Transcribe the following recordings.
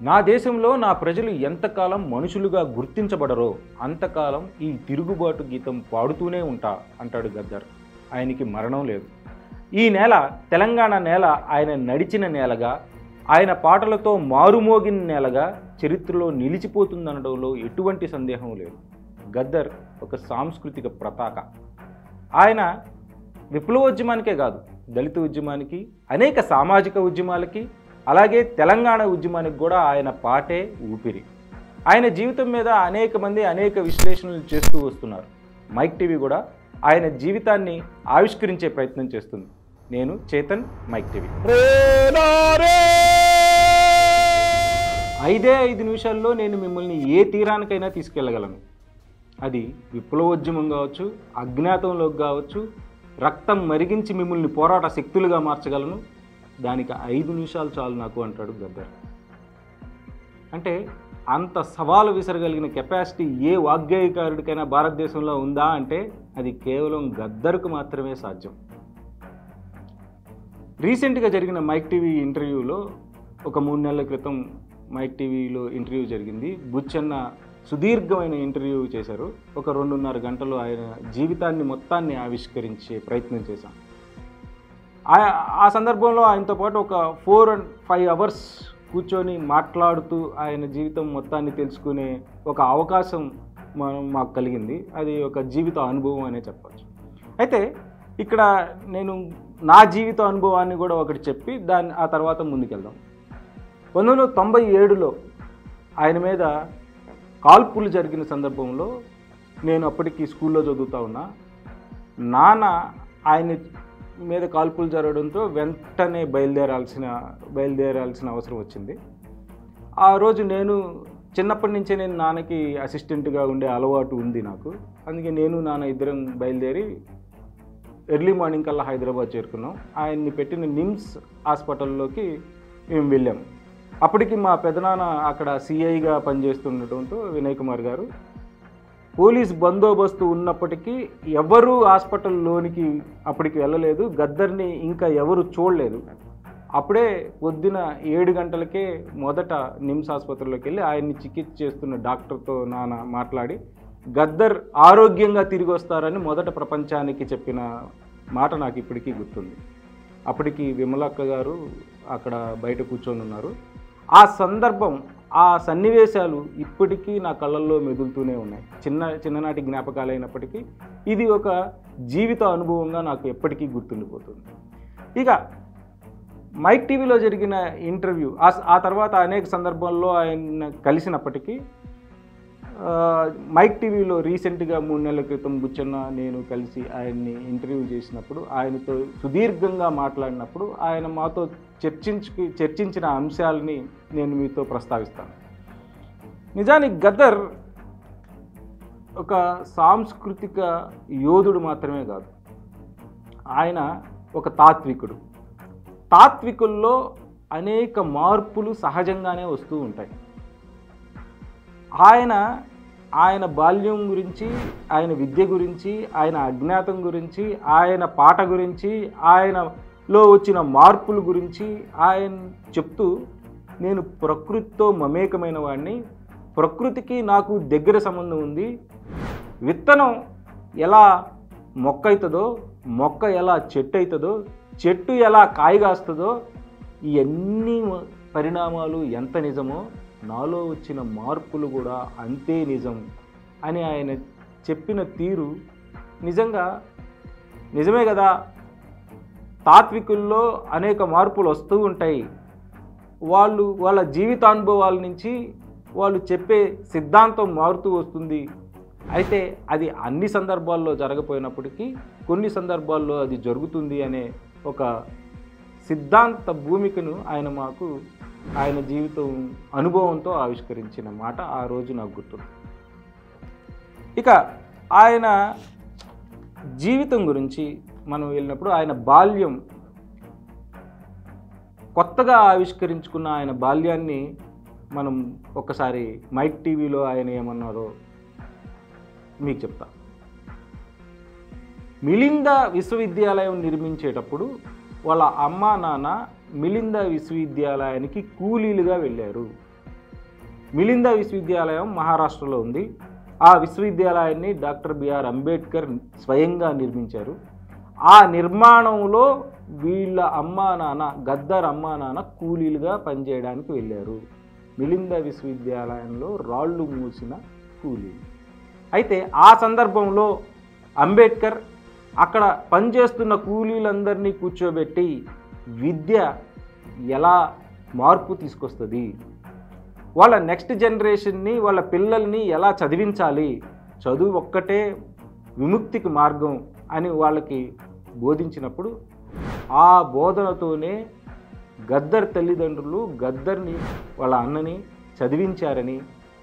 నా దేశంలో నా ప్రజలు ఎంతకాలం మనుషులుగా గుర్తించబడరో అంతకాలం ఈ తిరుగుబాటు గీతం పాడుతూనే ఉంటా అంటాడు గద్దర్ ఆయనకి మరణం లేదు ఈ నేల తెలంగాణ నేల ఆయన నడిచిన నేలగా ఆయన పాటలతో మారుమోగిన నేలగా చరిత్రలో నిలిచిపోతుందనడంలో ఎటువంటి సందేహం లేదు గద్దర్ ఒక సాంస్కృతిక ప్రతాక ఆయన విప్లవోద్యమానికే కాదు దళిత ఉద్యమానికి అనేక సామాజిక ఉద్యమాలకి అలాగే తెలంగాణ ఉద్యమానికి కూడా ఆయన పాటే ఊపిరి ఆయన జీవితం మీద అనేక మంది అనేక విశ్లేషణలు చేస్తూ వస్తున్నారు మైక్ టీవీ కూడా ఆయన జీవితాన్ని ఆవిష్కరించే ప్రయత్నం చేస్తుంది నేను చేతన్ మైక్ టీవీ ఐదే ఐదు నిమిషాల్లో నేను మిమ్మల్ని ఏ తీరానికైనా తీసుకెళ్ళగలను అది విప్లవోద్యమం కావచ్చు అజ్ఞాతంలోకి కావచ్చు రక్తం మరిగించి మిమ్మల్ని పోరాట శక్తులుగా మార్చగలను దానికి ఐదు నిమిషాలు చాలు నాకు అంటాడు గద్దర్ అంటే అంత సవాలు విసరగలిగిన కెపాసిటీ ఏ వాగ్గేయకారుడికైనా భారతదేశంలో ఉందా అంటే అది కేవలం గద్దర్కు మాత్రమే సాధ్యం రీసెంట్గా జరిగిన మైక్ టీవీ ఇంటర్వ్యూలో ఒక మూడు నెలల క్రితం మైక్ టీవీలో ఇంటర్వ్యూ జరిగింది బుచ్చన్న సుదీర్ఘమైన ఇంటర్వ్యూ చేశారు ఒక రెండున్నర గంటలు ఆయన జీవితాన్ని మొత్తాన్ని ఆవిష్కరించే ప్రయత్నం చేశాం ఆ- ఆ సందర్భంలో ఆయనతో పాటు ఒక ఫోర్ అండ్ ఫైవ్ అవర్స్ కూర్చొని మాట్లాడుతూ ఆయన జీవితం మొత్తాన్ని తెలుసుకునే ఒక అవకాశం మనం మాకు కలిగింది అది ఒక జీవిత అనుభవం అనే చెప్పచ్చు అయితే ఇక్కడ నేను నా జీవిత అనుభవాన్ని కూడా ఒకటి చెప్పి దాన్ని ఆ తర్వాత ముందుకెళ్దాం పంతొమ్మిది వందల తొంభై ఏడులో ఆయన మీద కాల్పులు జరిగిన సందర్భంలో నేను అప్పటికి స్కూల్లో చదువుతా ఉన్నా నాన్న ఆయన మీద కాల్పులు జరగడంతో వెంటనే బయలుదేరాల్సిన బయలుదేరాల్సిన అవసరం వచ్చింది ఆ రోజు నేను చిన్నప్పటి నుంచే నేను నాన్నకి అసిస్టెంట్గా ఉండే అలవాటు ఉంది నాకు అందుకే నేను నాన్న ఇద్దరం బయలుదేరి ఎర్లీ మార్నింగ్ కల్లా హైదరాబాద్ చేరుకున్నాం ఆయన్ని పెట్టిన నిమ్స్ హాస్పిటల్లోకి మేము వెళ్ళాం అప్పటికి మా పెదనాన్న అక్కడ సిఐగా పనిచేస్తుండటంతో వినయ్ కుమార్ గారు పోలీస్ బందోబస్తు ఉన్నప్పటికీ ఎవరు హాస్పిటల్లోనికి అప్పటికి వెళ్ళలేదు గద్దర్ని ఇంకా ఎవరు చూడలేదు అప్పుడే పొద్దున ఏడు గంటలకే మొదట నిమ్స్ ఆసుపత్రిలోకి వెళ్ళి ఆయన్ని చికిత్స చేస్తున్న డాక్టర్తో నాన్న మాట్లాడి గద్దర్ ఆరోగ్యంగా తిరిగి వస్తారని మొదట ప్రపంచానికి చెప్పిన మాట నాకు ఇప్పటికీ గుర్తుంది అప్పటికి విమలక్క గారు అక్కడ బయట కూర్చొని ఉన్నారు ఆ సందర్భం ఆ సన్నివేశాలు ఇప్పటికీ నా కళ్ళల్లో మెదులుతూనే ఉన్నాయి చిన్న చిన్ననాటి జ్ఞాపకాలు అయినప్పటికీ ఇది ఒక జీవిత అనుభవంగా నాకు ఎప్పటికీ గుర్తుండిపోతుంది ఇక మైక్ టీవీలో జరిగిన ఇంటర్వ్యూ ఆ స- ఆ తర్వాత అనేక సందర్భాల్లో ఆయన కలిసినప్పటికీ ఆ, మైక్ టీవీలో రీసెంట్గా మూడు నెలల క్రితం బుచ్చన్న నేను కలిసి ఆయన్ని ఇంటర్వ్యూ చేసినప్పుడు ఆయనతో సుదీర్ఘంగా మాట్లాడినప్పుడు ఆయన మాతో చర్చించుకి చర్చించిన అంశాలని నేను మీతో ప్రస్తావిస్తాను నిజానికి గద్దర్ ఒక సాంస్కృతిక యోధుడు మాత్రమే కాదు ఆయన ఒక తాత్వికుడు తాత్వికుల్లో అనేక మార్పులు సహజంగానే వస్తూ ఉంటాయి ఆయన ఆయన బాల్యం గురించి ఆయన విద్య గురించి ఆయన అజ్ఞాతం గురించి ఆయన పాట గురించి ఆయనలో వచ్చిన మార్పుల గురించి ఆయన చెప్తూ నేను ప్రకృతితో మమేకమైన వాడిని ప్రకృతికి నాకు దగ్గర సంబంధం ఉంది విత్తనం ఎలా మొక్క అవుతుందో మొక్క ఎలా చెట్టు అవుతుందో చెట్టు ఎలా కాయ కాస్తుందో ఇవన్నీ పరిణామాలు ఎంత నిజమో నాలో వచ్చిన మార్పులు కూడా అంతే నిజం అని ఆయన చెప్పిన తీరు నిజంగా నిజమే కదా తాత్వికుల్లో అనేక మార్పులు వస్తూ ఉంటాయి వాళ్ళు వాళ్ళ జీవితానుభవాల నుంచి వాళ్ళు చెప్పే సిద్ధాంతం మారుతూ వస్తుంది అయితే అది అన్ని సందర్భాల్లో జరగపోయినప్పటికీ కొన్ని సందర్భాల్లో అది జరుగుతుంది అనే ఒక సిద్ధాంత భూమికను ఆయన మాకు ఆయన జీవితం అనుభవంతో ఆవిష్కరించిన మాట ఆ రోజు నాకు గుర్తుంది ఇక ఆయన జీవితం గురించి మనం వెళ్ళినప్పుడు ఆయన బాల్యం కొత్తగా ఆవిష్కరించుకున్న ఆయన బాల్యాన్ని మనం ఒక్కసారి మైక్ టీవీలో ఆయన ఏమన్నారో మీకు చెప్తా మిలింద విశ్వవిద్యాలయం నిర్మించేటప్పుడు వాళ్ళ అమ్మ నాన్న మిలింద విశ్వవిద్యాలయానికి కూలీలుగా వెళ్ళారు మిలింద విశ్వవిద్యాలయం మహారాష్ట్రలో ఉంది ఆ విశ్వవిద్యాలయాన్ని డాక్టర్ బిఆర్ అంబేద్కర్ స్వయంగా నిర్మించారు ఆ నిర్మాణంలో వీళ్ళ అమ్మా నాన్న గద్దర్ అమ్మా నాన్న కూలీలుగా పనిచేయడానికి వెళ్ళారు మిలింద విశ్వవిద్యాలయంలో రాళ్ళు మూసిన కూలీలు అయితే ఆ సందర్భంలో అంబేద్కర్ అక్కడ పనిచేస్తున్న కూలీలందరినీ కూర్చోబెట్టి విద్య ఎలా మార్పు తీసుకొస్తుంది వాళ్ళ నెక్స్ట్ జనరేషన్ని వాళ్ళ పిల్లల్ని ఎలా చదివించాలి చదువు ఒక్కటే విముక్తికి మార్గం అని వాళ్ళకి బోధించినప్పుడు ఆ బోధనతోనే గద్దర్ తల్లిదండ్రులు గద్దర్ని వాళ్ళ అన్నని చదివించారని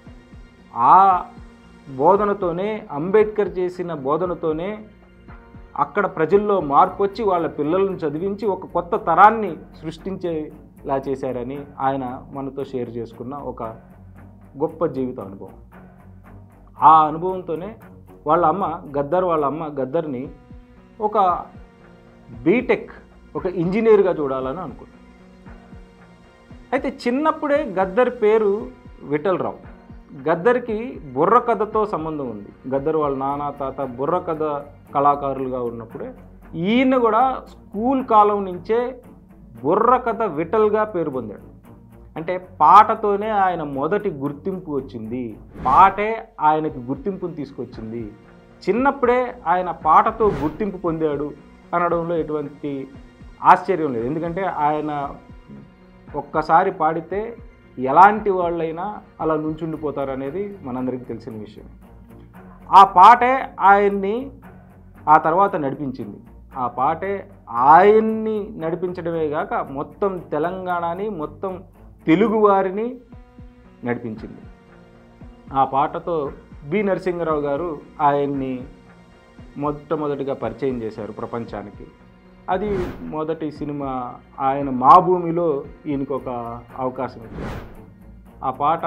ఆ బోధనతోనే అంబేద్కర్ చేసిన బోధనతోనే అక్కడ ప్రజల్లో మార్పు వచ్చి వాళ్ళ పిల్లలను చదివించి ఒక కొత్త తరాన్ని సృష్టించేలా చేశారని ఆయన మనతో షేర్ చేసుకున్న ఒక గొప్ప జీవిత అనుభవం ఆ అనుభవంతోనే వాళ్ళ అమ్మ గద్దర్ వాళ్ళ అమ్మ గద్దర్ని ఒక బీటెక్ ఒక ఇంజనీర్గా చూడాలని అనుకుంది అయితే చిన్నప్పుడే గద్దర్ పేరు విఠలరావు గద్దర్కి బుర్ర కథతో సంబంధం ఉంది గద్దర్ వాళ్ళ నాన్న తాత బుర్ర కథ కళాకారులుగా ఉన్నప్పుడే ఈయన కూడా స్కూల్ కాలం నుంచే బుర్ర కథ విఠల్గా పేరు పొందాడు అంటే పాటతోనే ఆయన మొదటి గుర్తింపు వచ్చింది పాటే ఆయనకి గుర్తింపుని తీసుకొచ్చింది చిన్నప్పుడే ఆయన పాటతో గుర్తింపు పొందాడు అనడంలో ఎటువంటి ఆశ్చర్యం లేదు ఎందుకంటే ఆయన ఒక్కసారి పాడితే ఎలాంటి వాళ్ళైనా అలా నుంచుండిపోతారు అనేది మనందరికీ తెలిసిన విషయం ఆ పాటే ఆయన్ని ఆ తర్వాత నడిపించింది ఆ పాటే ఆయన్ని నడిపించడమే కాక మొత్తం తెలంగాణని మొత్తం తెలుగువారిని నడిపించింది ఆ పాటతో బి నరసింహరావు గారు ఆయన్ని మొట్టమొదటిగా పరిచయం చేశారు ప్రపంచానికి అది మొదటి సినిమా ఆయన మా భూమిలో ఈయనకు ఒక అవకాశం ఇచ్చారు ఆ పాట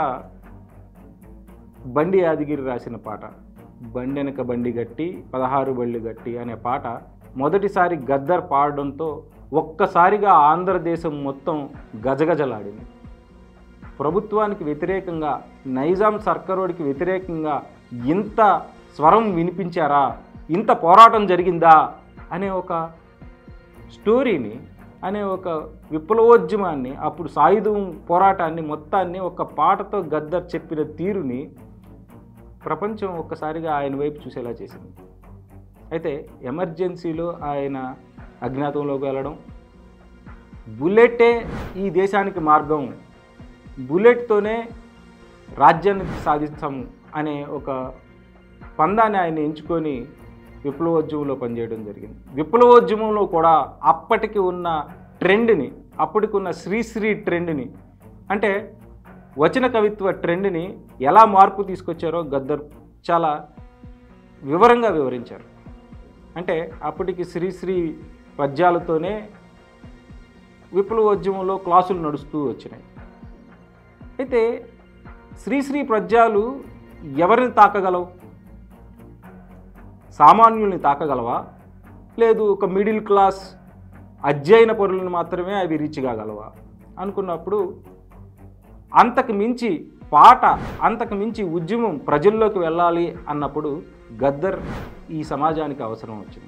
బండి యాదగిరి రాసిన పాట బండెనక బండి గట్టి పదహారు బళ్ళు గట్టి అనే పాట మొదటిసారి గద్దర్ పాడడంతో ఒక్కసారిగా ఆంధ్రదేశం మొత్తం గజగజలాడింది ప్రభుత్వానికి వ్యతిరేకంగా నైజాం సర్కారోడికి వ్యతిరేకంగా ఇంత స్వరం వినిపించారా ఇంత పోరాటం జరిగిందా అనే ఒక స్టోరీని అనే ఒక విప్లవోద్యమాన్ని అప్పుడు సాయుధం పోరాటాన్ని మొత్తాన్ని ఒక పాటతో గద్దర్ చెప్పిన తీరుని ప్రపంచం ఒక్కసారిగా ఆయన వైపు చూసేలా చేసింది అయితే ఎమర్జెన్సీలో ఆయన అజ్ఞాతంలోకి వెళ్ళడం బుల్లెట్టే ఈ దేశానికి మార్గం బుల్లెట్తోనే రాజ్యాన్ని సాధిస్తాము అనే ఒక పందాన్ని ఆయన ఎంచుకొని విప్లవోద్యమంలో పనిచేయడం జరిగింది విప్లవోద్యమంలో కూడా అప్పటికి ఉన్న ట్రెండ్ని అప్పటికి ఉన్న శ్రీశ్రీ ట్రెండ్ని అంటే వచన కవిత్వ ట్రెండ్ని ఎలా మార్పు తీసుకొచ్చారో గద్దర్ చాలా వివరంగా వివరించారు అంటే అప్పటికి శ్రీశ్రీ పద్యాలతోనే విప్లవోద్యమంలో క్లాసులు నడుస్తూ వచ్చినాయి అయితే శ్రీశ్రీ పద్యాలు ఎవరిని తాకగలవు సామాన్యుల్ని తాకగలవా లేదు ఒక మిడిల్ క్లాస్ అధ్యయన పరులను మాత్రమే అవి రీచ్ కాగలవా అనుకున్నప్పుడు అంతకు మించి పాట అంతకు మించి ఉద్యమం ప్రజల్లోకి వెళ్ళాలి అన్నప్పుడు గద్దర్ ఈ సమాజానికి అవసరం వచ్చింది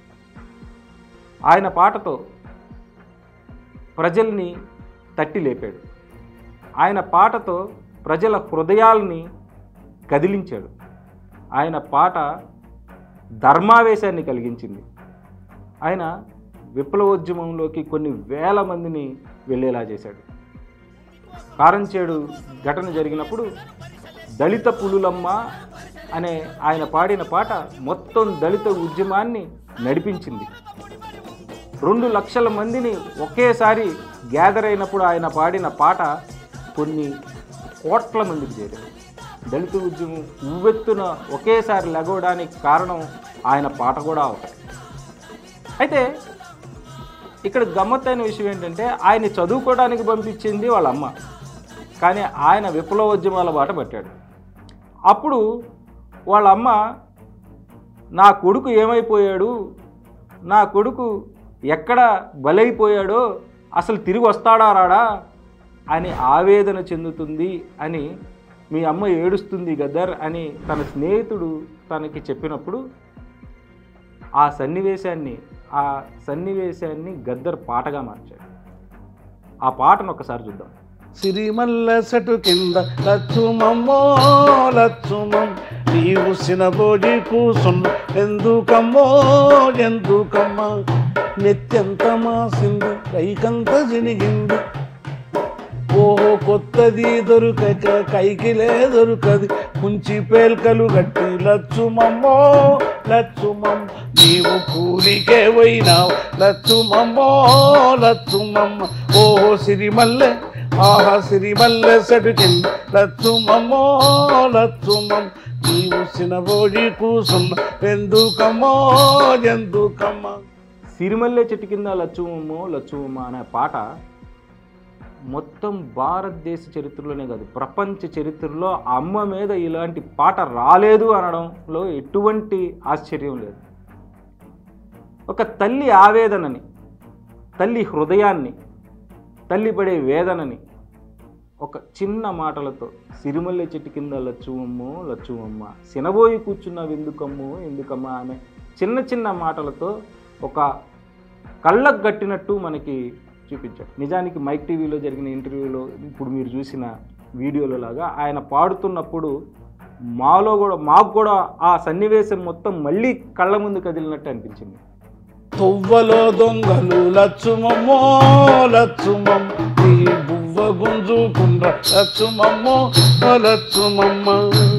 ఆయన పాటతో ప్రజల్ని తట్టి లేపాడు ఆయన పాటతో ప్రజల హృదయాల్ని కదిలించాడు ఆయన పాట ధర్మావేశాన్ని కలిగించింది ఆయన విప్లవోద్యమంలోకి కొన్ని వేల మందిని వెళ్ళేలా చేశాడు కారంచేడు ఘటన జరిగినప్పుడు దళిత పులులమ్మ అనే ఆయన పాడిన పాట మొత్తం దళిత ఉద్యమాన్ని నడిపించింది రెండు లక్షల మందిని ఒకేసారి గ్యాదర్ అయినప్పుడు ఆయన పాడిన పాట కొన్ని కోట్ల మందికి చేరింది దళిత ఉద్యమం ఉవ్వెత్తున ఒకేసారి లెగవడానికి కారణం ఆయన పాట కూడా ఒకటి అయితే ఇక్కడ గమ్మత్తైన విషయం ఏంటంటే ఆయన చదువుకోవడానికి పంపించింది వాళ్ళ అమ్మ కానీ ఆయన విప్లవోద్యమాల బాట పట్టాడు అప్పుడు వాళ్ళ అమ్మ నా కొడుకు ఏమైపోయాడు నా కొడుకు ఎక్కడ బలైపోయాడో అసలు తిరిగి వస్తాడా రాడా అని ఆవేదన చెందుతుంది అని మీ అమ్మ ఏడుస్తుంది గద్దర్ అని తన స్నేహితుడు తనకి చెప్పినప్పుడు ఆ సన్నివేశాన్ని ఆ సన్నివేశాన్ని గద్దర్ పాటగా మార్చాడు ఆ పాటను ఒకసారి చూద్దాం సిరిమల్ల సటు కింద లచ్చుమమ్మో లచ్చుమం నీవు సినబోజి కూసున్న ఎందుకమ్మో ఎందుకమ్మ నెత్తెంత మాసింది కైకంత జినిగింది ఓహో కొత్తది దొరకక కైకిలే దొరకది కుంచి పేల్కలు గట్టి లచ్చుమమ్మో లచ్చుమమ్మ నీవు కూలికే పోయినావు లచ్చుమమ్మో లచ్చుమమ్మ ఓహో సిరిమల్లె ఆహా సిరిమల్లె సటుకింద లచ్చుమమ్మో లచ్చుమమ్మ నీవు సినబోడి కూసున్న ఎందుకమ్మో ఎందుకమ్మ సిరిమల్లె చెట్టు కింద లచ్చుమమ్మో లచ్చుమమ్మ అనే పాట మొత్తం భారతదేశ చరిత్రలోనే కాదు ప్రపంచ చరిత్రలో అమ్మ మీద ఇలాంటి పాట రాలేదు అనడంలో ఎటువంటి ఆశ్చర్యం లేదు ఒక తల్లి ఆవేదనని తల్లి హృదయాన్ని తల్లి పడే వేదనని ఒక చిన్న మాటలతో సిరిమల్లె చెట్టు కింద లచ్చువమ్మో లచ్చువమ్మ సినబోయి కూర్చున్నావు ఎందుకమ్మో ఎందుకమ్మా ఆమె చిన్న చిన్న మాటలతో ఒక కళ్ళకు కట్టినట్టు మనకి చూపించాడు నిజానికి మైక్ టీవీలో జరిగిన ఇంటర్వ్యూలో ఇప్పుడు మీరు చూసిన వీడియోలో లాగా ఆయన పాడుతున్నప్పుడు మాలో కూడా మాకు కూడా ఆ సన్నివేశం మొత్తం మళ్ళీ కళ్ళ ముందు కదిలినట్టు అనిపించింది తువ్వలో దొంగలు లచ్చుమమ్మో లచ్చుమమ్మ నీ బువ్వ గుంజుకుండ్ర లచ్చుమమ్మో లచ్చుమమ్మ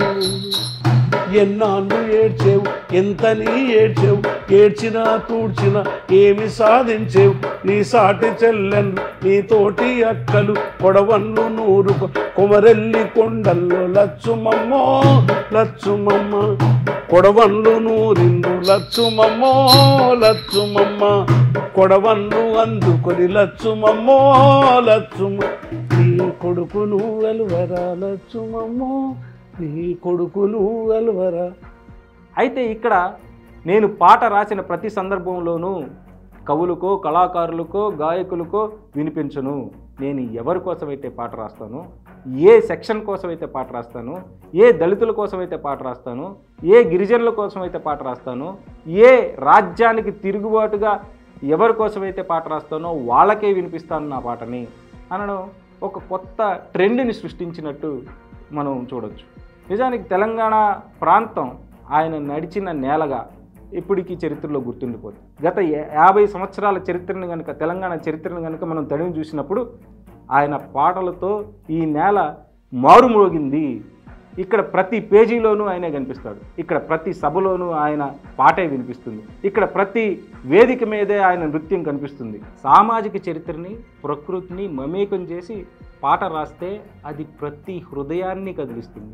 ఎన్నాళ్ళు ఏడ్చేవు ఎంత నీ ఏడ్చేవు ఏడ్చినా తూడ్చినా ఏమి సాధించేవు నీ సాటి చెల్లెన్లు నీ తోటి అక్కలు పొడవన్లు నూరు కొమరెల్లి కొండల్లో లచ్చుమమ్మో లచ్చుమమ్మ కొడవన్లు నూరిండు లచ్చుమమ్మో లచ్చుమమ్మ కొడవన్లు అందుకొని లచ్చుమమ్మో లచ్చుమ నీ కొడుకును వెలువరా లచ్చుమమ్మో నీ కొడుకును వెలువరా అయితే ఇక్కడ నేను పాట రాసిన ప్రతి సందర్భంలోనూ కవులకో కళాకారులకో గాయకులకో వినిపించను నేను ఎవరి కోసమైతే పాట రాస్తాను ఏ సెక్షన్ కోసం అయితే పాట రాస్తాను ఏ దళితుల కోసం అయితే పాట రాస్తాను ఏ గిరిజనుల కోసం అయితే పాట రాస్తాను ఏ రాజ్యానికి తిరుగుబాటుగా ఎవరి కోసమైతే పాట రాస్తానో వాళ్ళకే వినిపిస్తాను నా పాటని అనడం ఒక కొత్త ట్రెండ్ని సృష్టించినట్టు మనం చూడొచ్చు నిజానికి తెలంగాణ ప్రాంతం ఆయన నడిచిన నేలగా ఇప్పటికీ చరిత్రలో గుర్తుండిపోతుంది గత యా- యాభై సంవత్సరాల చరిత్రను కనుక తెలంగాణ చరిత్రను కనుక మనం తడివి చూసినప్పుడు ఆయన పాటలతో ఈ నేల మారుమోగింది ఇక్కడ ప్రతి పేజీలోనూ ఆయనే కనిపిస్తాడు ఇక్కడ ప్రతి సభలోనూ ఆయన పాటే వినిపిస్తుంది ఇక్కడ ప్రతి వేదిక మీదే ఆయన నృత్యం కనిపిస్తుంది సామాజిక చరిత్రని ప్రకృతిని మమేకం చేసి పాట రాస్తే అది ప్రతి హృదయాన్ని కదిలిస్తుంది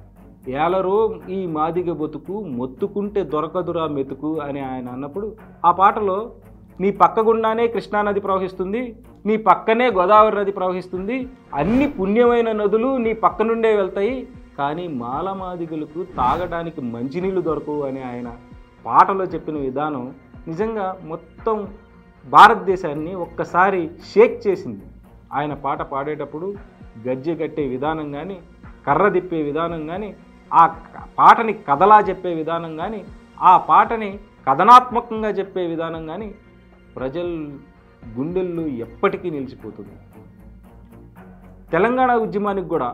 ఏలరో ఈ మాదిగ బతుకు మొత్తుకుంటే దొరకదురా మెతుకు అని ఆయన అన్నప్పుడు ఆ పాటలో నీ పక్క గుండానే కృష్ణానది ప్రవహిస్తుంది నీ పక్కనే గోదావరి నది ప్రవహిస్తుంది అన్ని పుణ్యమైన నదులు నీ పక్క నుండే వెళ్తాయి కానీ మాలమాదిగులకు తాగడానికి మంచినీళ్ళు దొరకవు అని ఆయన పాటలో చెప్పిన విధానం నిజంగా మొత్తం భారతదేశాన్ని ఒక్కసారి షేక్ చేసింది ఆయన పాట పాడేటప్పుడు గజ్జె కట్టే విధానం కానీ కర్ర తిప్పే విధానం కానీ ఆ క- పాటని కథలా చెప్పే విధానం కానీ ఆ పాటని కథనాత్మకంగా చెప్పే విధానం కానీ ప్రజల గుండెల్లో ఎప్పటికీ నిలిచిపోతుంది తెలంగాణ ఉద్యమానికి కూడా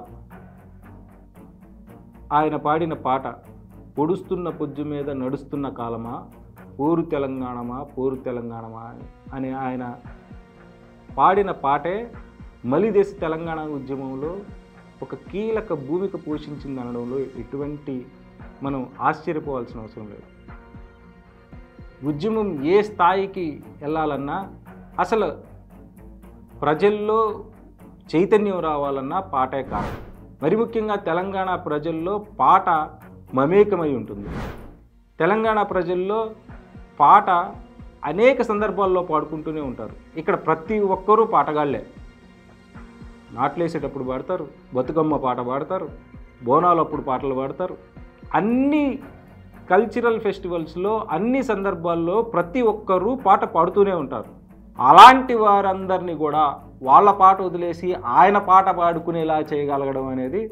ఆయన పాడిన పాట పొడుస్తున్న పొజ్జు మీద నడుస్తున్న కాలమా పోరు తెలంగాణమా పోరు తెలంగాణమా అని ఆయన పాడిన పాటే మలిదేశ తెలంగాణ ఉద్యమంలో ఒక కీలక భూమిక పోషించింది అనడంలో ఎటువంటి మనం ఆశ్చర్యపోవాల్సిన అవసరం లేదు ఉద్యమం ఏ స్థాయికి వెళ్ళాలన్నా అసలు ప్రజల్లో చైతన్యం రావాలన్నా పాటే కారణం మరి ముఖ్యంగా తెలంగాణ ప్రజల్లో పాట మమేకమై ఉంటుంది తెలంగాణ ప్రజల్లో పాట అనేక సందర్భాల్లో పాడుకుంటూనే ఉంటారు ఇక్కడ ప్రతి ఒక్కరూ పాటగాళ్ళే నాట్లేసేటప్పుడు పాడతారు బతుకమ్మ పాట పాడతారు బోనాలు అప్పుడు పాటలు పాడతారు అన్ని కల్చరల్ ఫెస్టివల్స్లో అన్ని సందర్భాల్లో ప్రతి ఒక్కరూ పాట పాడుతూనే ఉంటారు అలాంటి వారందరినీ కూడా వాళ్ళ పాట వదిలేసి ఆయన పాట పాడుకునేలా చేయగలగడం అనేది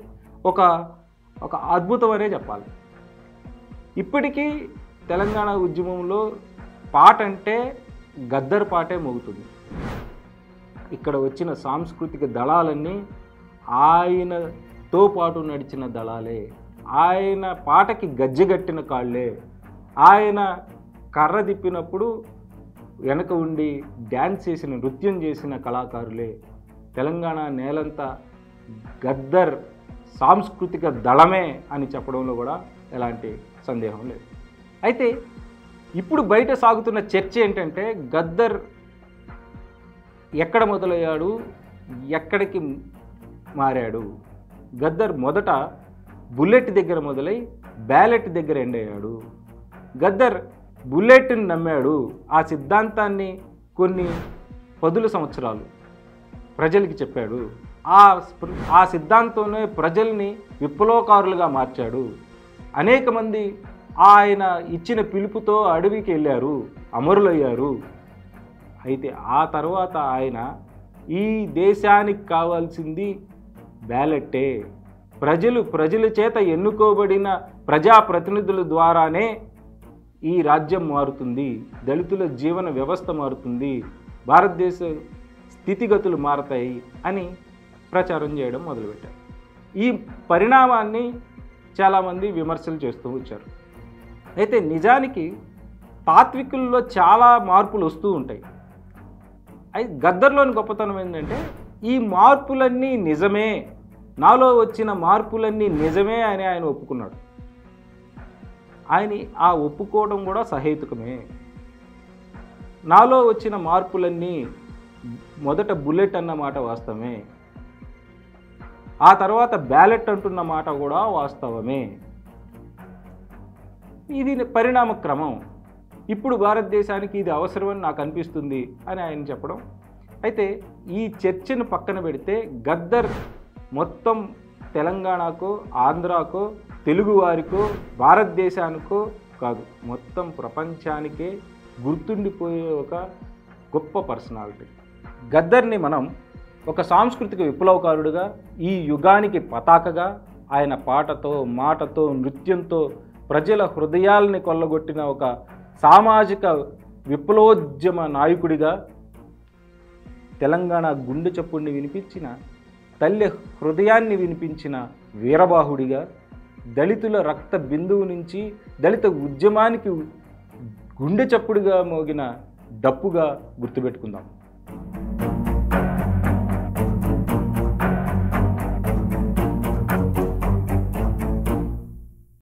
ఒక ఒక అద్భుతం అనే చెప్పాలి ఇప్పటికీ తెలంగాణ ఉద్యమంలో పాట అంటే గద్దర్ పాటే మోగుతుంది ఇక్కడ వచ్చిన సాంస్కృతిక దళాలన్నీ ఆయనతో పాటు నడిచిన దళాలే ఆయన పాటకి గజ్జెగట్టిన కాళ్ళే ఆయన కర్ర తిప్పినప్పుడు వెనక ఉండి డ్యాన్స్ చేసిన నృత్యం చేసిన కళాకారులే తెలంగాణ నేలంతా గద్దర్ సాంస్కృతిక దళమే అని చెప్పడంలో కూడా ఎలాంటి సందేహం లేదు అయితే ఇప్పుడు బయట సాగుతున్న చర్చ ఏంటంటే గద్దర్ ఎక్కడ మొదలయ్యాడు ఎక్కడికి మారాడు గద్దర్ మొదట బుల్లెట్ దగ్గర మొదలై బ్యాలెట్ దగ్గర ఎండ్ అయ్యాడు గద్దర్ బుల్లెట్ని నమ్మాడు ఆ సిద్ధాంతాన్ని కొన్ని పదుల సంవత్సరాలు ప్రజలకి చెప్పాడు ఆ స్ప- ఆ సిద్ధాంతంలో ప్రజల్ని విప్లవకారులుగా మార్చాడు అనేక మంది ఆయన ఇచ్చిన పిలుపుతో అడవికి వెళ్ళారు అమరులయ్యారు అయితే ఆ తర్వాత ఆయన ఈ దేశానికి కావాల్సింది బ్యాలెట్టే ప్రజలు ప్రజల చేత ఎన్నుకోబడిన ప్రజాప్రతినిధుల ద్వారానే ఈ రాజ్యం మారుతుంది దళితుల జీవన వ్యవస్థ మారుతుంది భారతదేశ స్థితిగతులు మారతాయి అని ప్రచారం చేయడం మొదలుపెట్టారు ఈ పరిణామాన్ని చాలామంది విమర్శలు చేస్తూ వచ్చారు అయితే నిజానికి తాత్వికుల్లో చాలా మార్పులు వస్తూ ఉంటాయి అయితే గద్దర్లోని గొప్పతనం ఏంటంటే ఈ మార్పులన్నీ నిజమే నాలో వచ్చిన మార్పులన్నీ నిజమే అని ఆయన ఒప్పుకున్నాడు ఆయన ఆ ఒప్పుకోవడం కూడా సహేతుకమే నాలో వచ్చిన మార్పులన్నీ మొదట బుల్లెట్ అన్న మాట వాస్తవమే ఆ తర్వాత బ్యాలెట్ అంటున్న మాట కూడా వాస్తవమే ఇది పరిణామ క్రమం ఇప్పుడు భారతదేశానికి ఇది అవసరమని నాకు అనిపిస్తుంది అని ఆయన చెప్పడం అయితే ఈ చర్చను పక్కన పెడితే గద్దర్ మొత్తం తెలంగాణకో ఆంధ్రాకో తెలుగు వారికో భారతదేశానికో కాదు మొత్తం ప్రపంచానికే గుర్తుండిపోయే ఒక గొప్ప పర్సనాలిటీ గద్దర్ని మనం ఒక సాంస్కృతిక విప్లవకారుడిగా ఈ యుగానికి పతాకగా ఆయన పాటతో మాటతో నృత్యంతో ప్రజల హృదయాల్ని కొల్లగొట్టిన ఒక సామాజిక విప్లవోద్యమ నాయకుడిగా తెలంగాణ గుండె చప్పుడిని వినిపించిన తల్లి హృదయాన్ని వినిపించిన వీరబాహుడిగా దళితుల రక్త బిందువు నుంచి దళిత ఉద్యమానికి గుండె చప్పుడుగా మోగిన డప్పుగా గుర్తుపెట్టుకుందాం